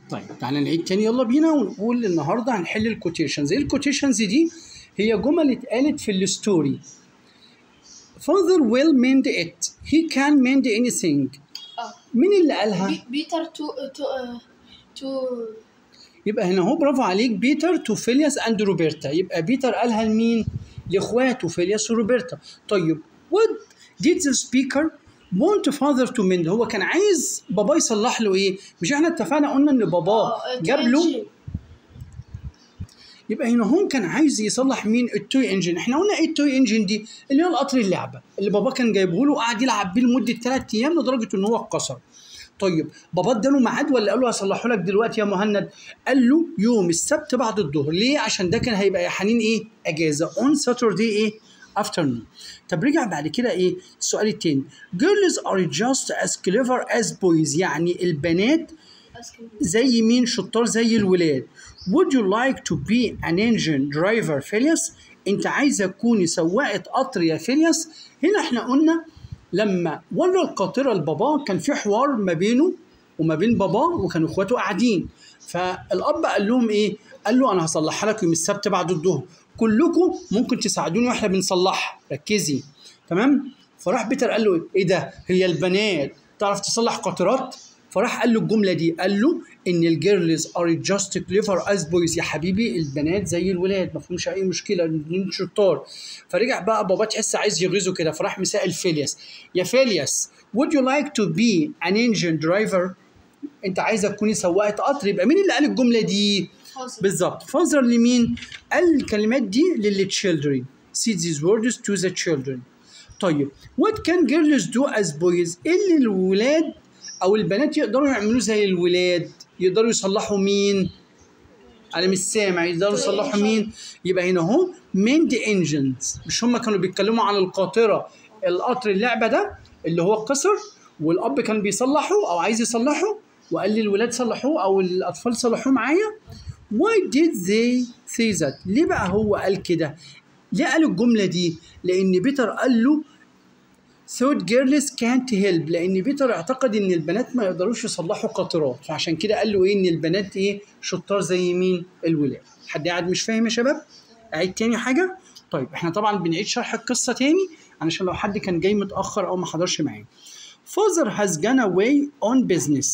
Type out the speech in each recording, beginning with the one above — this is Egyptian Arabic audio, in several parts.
طيب تعالى نعيد تاني يلا بينا ونقول النهارده هنحل الكوتيشنز ايه الكوتيشنز دي هي جمل اتقالت في الستوري father will mend it he can mend anything اه مين اللي قالها بي- بيتر تو تو آه، تو يبقى هنا اهو برافو عليك بيتر تو فيلياس اند روبرتا يبقى بيتر قالها لمين لاخواته فيلياس وروبرتا طيب what did the speaker want father to mend هو كان عايز باباه يصلح له ايه مش احنا اتفقنا قلنا ان باباه آه، جاب له ترانجي. يبقى هنا هون كان عايز يصلح مين التوي انجن احنا قلنا ايه التوي انجن دي اللي هو القطر اللعبه اللي بابا كان جايبه له وقعد يلعب بيه لمده ثلاث ايام لدرجه ان هو اتكسر طيب بابا اداله ميعاد ولا قال له هصلحه لك دلوقتي يا مهند قال له يوم السبت بعد الظهر ليه عشان ده كان هيبقى يا حنين ايه اجازه اون ساتردي ايه افترنون طب رجع بعد كده ايه السؤال التاني girls are just as clever as boys يعني البنات أسكن. زي مين شطار زي الولاد would you like to be an engine driver فيلياس انت عايزه تكوني سواقه قطر يا فيلياس هنا احنا قلنا لما ورى القاطره لباباه كان في حوار ما بينه وما بين باباه وكانوا اخواته قاعدين فالاب قال لهم ايه قال له انا هصلحها لك يوم السبت بعد الظهر كلكم ممكن تساعدوني واحنا بنصلحها ركزي تمام فراح بيتر قال له ايه ده هي البنات تعرف تصلح قاطرات فراح قال له الجمله دي قال له ان الجيرلز ار جاست كليفر از بويز يا حبيبي البنات زي الولاد ما فيهمش اي مشكله الاثنين شطار فرجع بقى بابا تحس عايز يغيظه كده فراح مسائل فيلياس يا فيلياس would you like to be an engine driver انت عايزه تكوني سواقه قطر يبقى مين اللي قال الجمله دي فاصل. بالظبط فازر لمين قال الكلمات دي للchildren see these words to the children طيب what can girls do as boys ايه اللي الولاد او البنات يقدروا يعملوه زي الولاد يقدروا يصلحوا مين انا مش سامع يقدروا يصلحوا مين يبقى هنا اهو mend engines مش هم كانوا بيتكلموا عن القاطره القطر اللعبه ده اللي هو اتكسر والاب كان بيصلحه او عايز يصلحه وقال للولاد صلحوه او الاطفال صلحوه معايا why did they say that ليه بقى هو قال كده ليه قال الجمله دي لان بيتر قال له thought girls can't help لان بيتر اعتقد ان البنات ما يقدروش يصلحوا قاطرات فعشان كده قال له ايه ان البنات ايه شطار زي مين الولاد حد قاعد مش فاهم يا شباب اعيد تاني حاجه طيب احنا طبعا بنعيد شرح القصه تاني علشان لو حد كان جاي متاخر او ما حضرش معانا father has gone away on business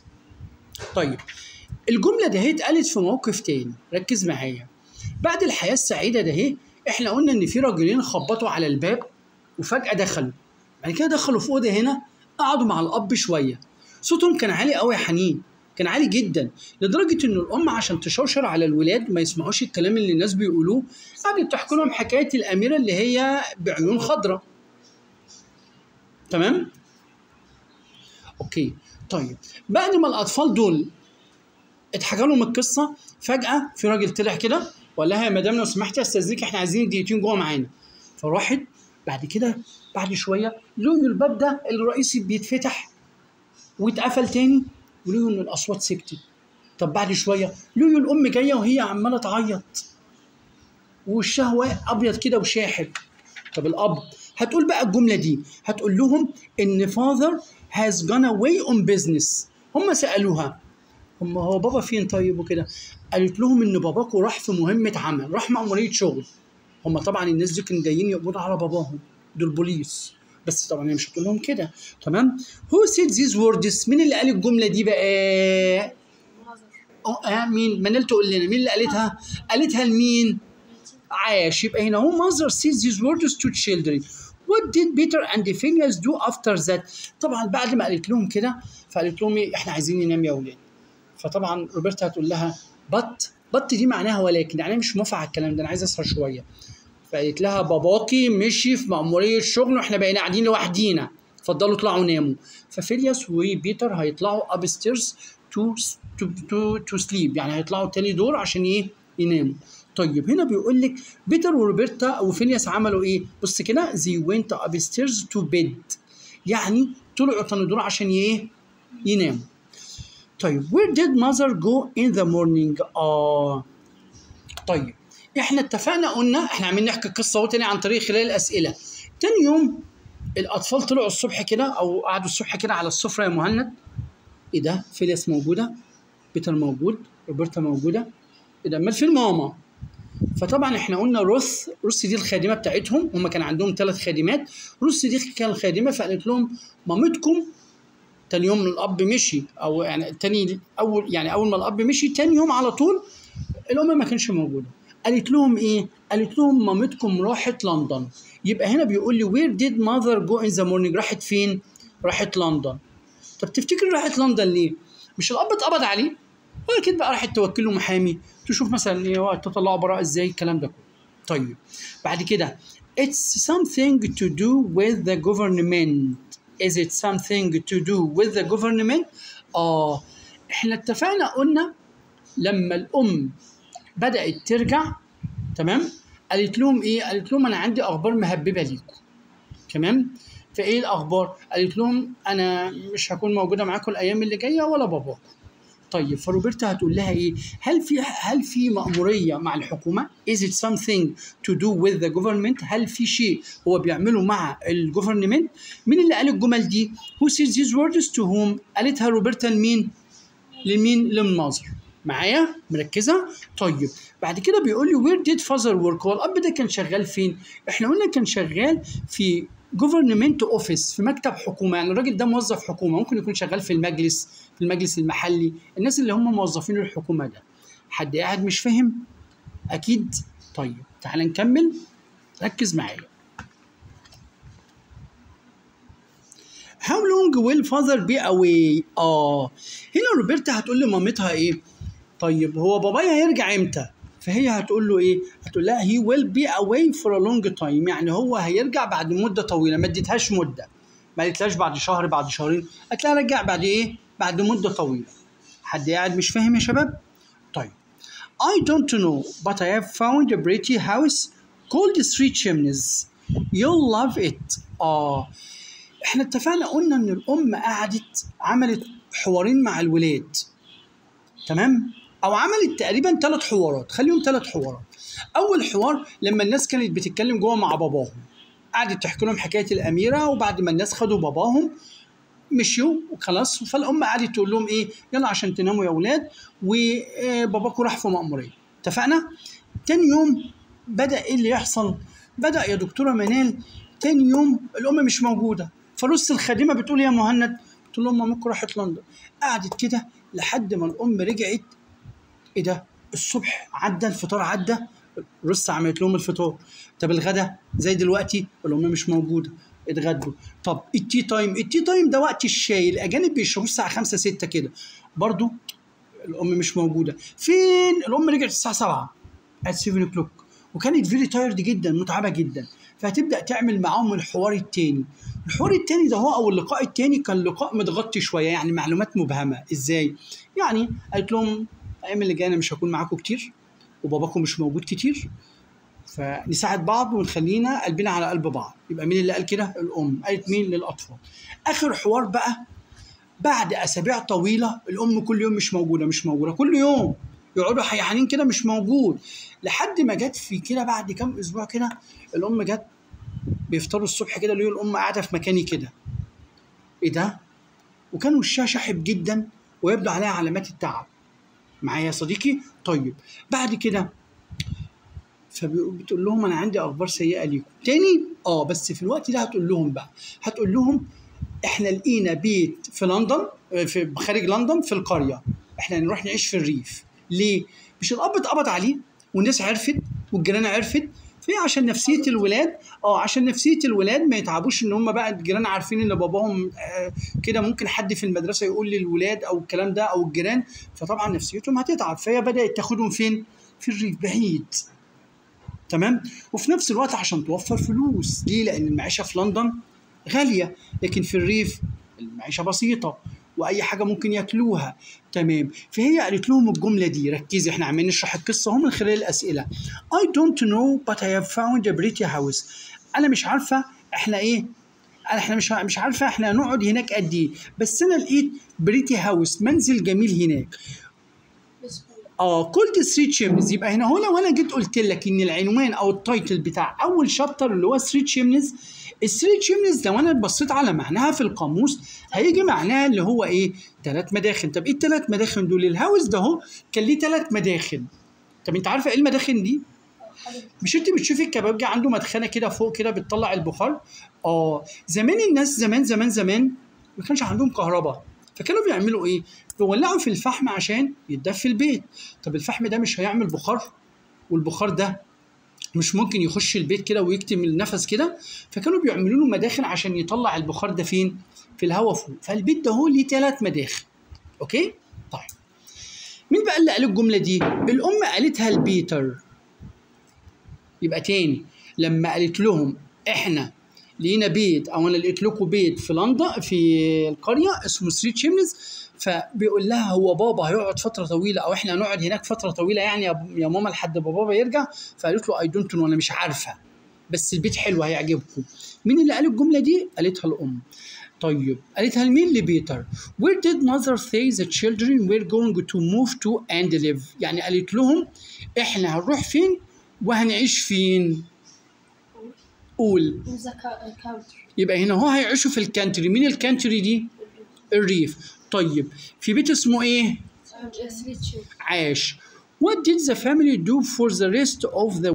طيب الجمله ده اتقالت في موقف تاني ركز معايا بعد الحياه السعيده ده اهي احنا قلنا ان في راجلين خبطوا على الباب وفجاه دخلوا بعد كده دخلوا في اوضه هنا قعدوا مع الاب شويه صوتهم كان عالي قوي يا حنين كان عالي جدا لدرجه ان الام عشان تشوشر على الولاد ما يسمعوش الكلام اللي الناس بيقولوه قعدت تحكي لهم حكايه الاميره اللي هي بعيون خضراء تمام اوكي طيب بعد ما الاطفال دول اتحكى لهم القصه فجاه في راجل طلع كده وقال لها يا مدام لو سمحتي استاذنك احنا عايزين دقيقتين جوه معانا فراحت بعد كده بعد شويه لقوا الباب ده الرئيسي بيتفتح واتقفل تاني ولقوا ان الاصوات سكتت طب بعد شويه لقوا الام جايه وهي عماله تعيط ووشها وا- ابيض كده وشاحب طب الاب هتقول بقى الجمله دي هتقول لهم ان father has gone away on business هم سالوها هم هو بابا فين طيب وكده قالت لهم ان باباكو راح في مهمه عمل راح مأمورية شغل هم طبعا الناس دي كانوا جايين يقبضوا على باباهم دول بوليس بس طبعا هي مش هتقول لهم كده تمام هو سيد ذيز ووردز مين اللي قال الجمله دي بقى اه آه، مين منال تقول لنا مين اللي قالتها قالتها لمين عاش يبقى هنا هو mother says these words to children what did Peter and Phineas do after that طبعا بعد ما قالت لهم كده فقالت لهم إيه؟ احنا عايزين ننام يا اولاد فطبعا روبرتا هتقول لها بط بط دي معناها ولكن يعني أنا مش موافقه على الكلام ده انا عايز اسهر شويه فقالت لها باباكي مشي في مأمورية شغل واحنا بقينا قاعدين لوحدينا اتفضلوا اطلعوا ناموا ففيلياس وبيتر هيطلعوا اب ستيرز تو تو تو سليب يعني هيطلعوا تاني دور عشان ايه يناموا طيب هنا بيقول لك بيتر وروبرتا وفيلياس عملوا ايه بص كده زي وينت اب ستيرز تو بيد يعني طلعوا تاني دور عشان ايه يناموا طيب where did mother go in the morning اه طيب احنا اتفقنا قلنا احنا عاملين نحكي القصه اهو تاني عن طريق خلال الاسئله تاني يوم الاطفال طلعوا الصبح كده او قعدوا الصبح كده على السفره يا مهند ايه ده فيليس موجوده بيتر موجود روبرتا موجوده اذا امال فين ماما فطبعا احنا قلنا روث روث دي الخادمه بتاعتهم هم كان عندهم ثلاث خادمات روث دي كان الخادمه فقالت لهم مامتكم تاني يوم الاب مشي او يعني تاني اول يعني اول ما الاب مشي تاني يوم على طول الام ما كانش موجوده قالت لهم ايه قالت لهم مامتكم راحت لندن يبقى هنا بيقول لي وير ديد ماذر جو ان ذا مورنينج راحت فين راحت لندن طب تفتكر راحت لندن ليه مش الاب اتقبض عليه هو اكيد بقى راحت توكل له محامي تشوف مثلا ايه هو تطلعه براءه ازاي الكلام ده كله طيب بعد كده it's something to do with the government is it something to do with the government اه احنا اتفقنا قلنا لما الام بدات ترجع تمام قالت لهم ايه قالت لهم انا عندي اخبار مهببه ليكم تمام فايه الاخبار قالت لهم انا مش هكون موجوده معاكم الايام اللي جايه ولا باباكم طيب فروبرتا هتقول لها ايه هل في هل في مأمورية مع الحكومة is it something to do with the government هل في شيء هو بيعمله مع الجوفرنمنت مين اللي قال الجمل دي who says these words to whom قالتها روبرتا لمين لمين للناظر معايا مركزه طيب بعد كده بيقول لي وير ديد فازر ورك هو الاب ده كان شغال فين احنا قلنا كان شغال في جوفرنمنت اوفيس في مكتب حكومه يعني الراجل ده موظف حكومه ممكن يكون شغال في المجلس في المجلس المحلي الناس اللي هم موظفين الحكومه ده حد قاعد مش فاهم اكيد طيب تعال نكمل ركز معايا How long will father be away؟ اه هنا روبرتا هتقول لمامتها ايه؟ طيب هو بابايا هيرجع امتى؟ فهي هتقول له ايه؟ هتقول لها he will be away for a long time يعني هو هيرجع بعد مده طويله ما اديتهاش مده ما قالتلهاش بعد شهر بعد شهرين قالت لها رجع بعد ايه؟ بعد مده طويله حد قاعد مش فاهم يا شباب؟ طيب I don't know but I have found a pretty house called Three Chimneys you'll love it اه احنا اتفقنا قلنا ان الام قعدت عملت حوارين مع الولاد تمام او عملت تقريبا ثلاث حوارات خليهم ثلاث حوارات اول حوار لما الناس كانت بتتكلم جوه مع باباهم قعدت تحكي لهم حكايه الاميره وبعد ما الناس خدوا باباهم مشيوا وخلاص فالام قعدت تقول لهم ايه يلا عشان تناموا يا اولاد وباباكم راح في مأموريه اتفقنا تاني يوم بدا ايه اللي يحصل بدا يا دكتوره منال تاني يوم الام مش موجوده فلوس الخادمه بتقول يا مهند قلت لهم مامتكم راحت لندن قعدت كده لحد ما الام رجعت ايه ده الصبح عدى الفطار عدى رص عملت لهم الفطار طب الغدا زي دلوقتي الام مش موجوده اتغدوا طب التي تايم التي تايم ده وقت الشاي الاجانب بيشربوه الساعه 5 6 كده برضو الام مش موجوده فين الام رجعت الساعه 7 at 7 o'clock وكانت فيري تايرد جدا متعبه جدا فهتبدا تعمل معاهم الحوار التاني الحوار التاني ده هو او اللقاء التاني كان لقاء متغطي شويه يعني معلومات مبهمه ازاي يعني قالت لهم الايام اللي جايه انا مش هكون معاكم كتير وباباكم مش موجود كتير فنساعد بعض ونخلينا قلبنا على قلب بعض يبقى مين اللي قال كده الام قالت مين للاطفال اخر حوار بقى بعد اسابيع طويله الام كل يوم مش موجوده مش موجوده كل يوم يقعدوا حيحانين كده مش موجود لحد ما جت في كده بعد كام اسبوع كده الام جت بيفطروا الصبح كده لقوا الام قاعده في مكاني كده ايه ده وكان وشها شاحب جدا ويبدو عليها علامات التعب معايا يا صديقي طيب بعد كده فبتقول لهم انا عندي اخبار سيئه ليكم تاني اه بس في الوقت ده هتقول لهم بقى هتقول لهم احنا لقينا بيت في لندن في خارج لندن في القريه احنا نروح نعيش في الريف ليه مش الاب اتقبض عليه والناس عرفت والجيران عرفت فهي عشان نفسيه الولاد اه عشان نفسيه الولاد ما يتعبوش ان هم بقى الجيران عارفين ان باباهم آه كده ممكن حد في المدرسه يقول للولاد او الكلام ده او الجيران فطبعا نفسيتهم هتتعب فهي بدات تاخدهم فين في الريف بعيد تمام وفي نفس الوقت عشان توفر فلوس ليه لان المعيشه في لندن غاليه لكن في الريف المعيشه بسيطه واي حاجه ممكن ياكلوها تمام فهي قالت لهم الجمله دي ركزي احنا عمالين نشرح القصه اهو من خلال الاسئله I don't know but I have found a pretty house انا مش عارفه احنا ايه احنا مش مش عارفه احنا هنقعد هناك قد ايه بس انا لقيت بريتي هاوس منزل جميل هناك اه كولد ثري تشيمنز يبقى هنا هو لو انا جيت قلت لك ان العنوان او التايتل بتاع اول شابتر اللي هو ثري تشيمنز الثري تشيمنيز لو انا بصيت على معناها في القاموس هيجي معناها اللي هو ايه ثلاث مداخن طب ايه الثلاث مداخن دول الهاوس ده اهو كان ليه ثلاث مداخن طب انت عارفه ايه المداخن دي مش انت بتشوفي الكبابجي عنده مدخنه كده فوق كده بتطلع البخار اه زمان الناس زمان زمان زمان ما كانش عندهم كهرباء فكانوا بيعملوا ايه بيولعوا في الفحم عشان يتدفي البيت طب الفحم ده مش هيعمل بخار والبخار ده مش ممكن يخش البيت كده ويكتم النفس كده فكانوا بيعملوا له مداخل عشان يطلع البخار ده فين في الهواء فوق فالبيت ده هو ليه ثلاث مداخل اوكي طيب مين بقى اللي قال الجمله دي الام قالتها لبيتر يبقى تاني لما قالت لهم احنا لقينا بيت او انا لقيت لكم بيت في لندن في القريه اسمه ثري تشيمنز فبيقول لها هو بابا هيقعد فتره طويله او احنا هنقعد هناك فتره طويله يعني يا يا ماما لحد ما بابا يرجع فقالت له اي دونت نو انا مش عارفه بس البيت حلو هيعجبكم مين اللي قال الجمله دي قالتها الام طيب قالتها لمين لبيتر where did mother say the children were going to move to and live يعني قالت لهم احنا هنروح فين وهنعيش فين قول ذا كاونتر يبقى هنا هو هيعيشوا في الكانتري مين الكانتري دي الريف طيب في بيت اسمه ايه عاش What did the family do for the rest of the